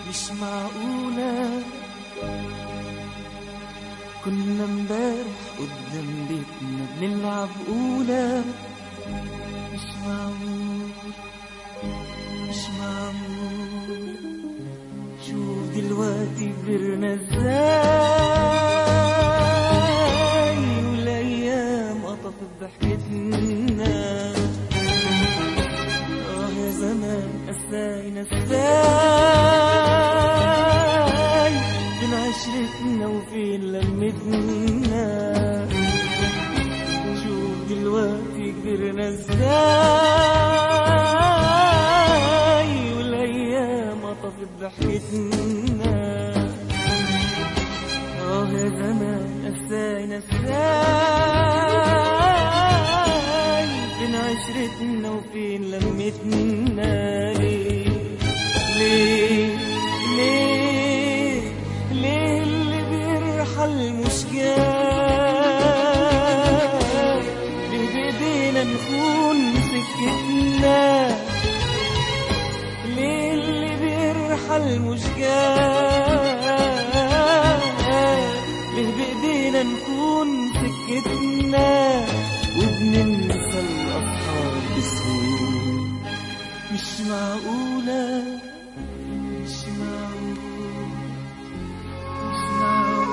مش معقولة كنا امبارح قدام بيتنا بنلعب أولى مش معقول مش معقول شوف دلوقتي كبرنا ازاي والايام قطفت ضحكتنا اه يا زمان قساينا ازاي فين عشرتنا وفين لمتنا شوف دلوقتي كبرنا ازاي والايام قطفت ضحكتنا اه يا زمان قساينا ازاي فين عشرتنا وفين لمتنا ليه ليه ليه ليه اللي بيرحل مش جاي ليه بايدينا نخون سكتنا ليه اللي بيرحل مش جاي ليه بايدينا نكون سكتنا وبننسى الاصحاب بسهولة مش معقولة مش معقول مش معقول